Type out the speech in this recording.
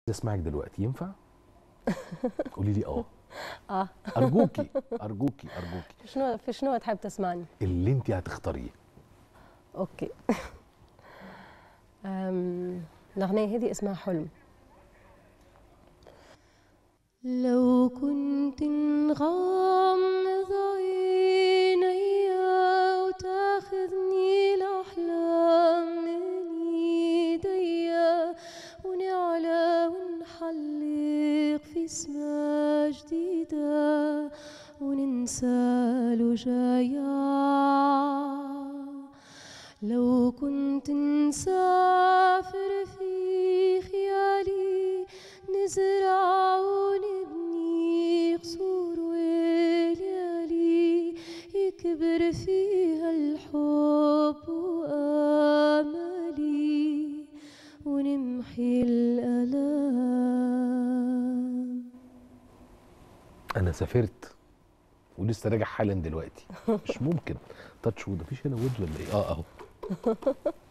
اسمعك دلوقتي ينفع قولي لي اه اه ارجوكي ارجوكي ارجوكي في شنو في شنو تحب تسمعني اللي انت هتختاريه اوكي أم، الأغنية هذه اسمها حلم لو كنت نغمض عيني وتاخذني الأحلام من ايديا ونعلى ونحلق في سما جديدة وننسى الوجايا لو كنت نسافر في خيالي نزرع ونبني قصور وليالي يكبر فيها الحب وآمالي ونمحي الآلام انا سافرت ولسه راجع حالا دلوقتي مش ممكن تاتش وود مفيش هنا وود ولا ايه اه اهو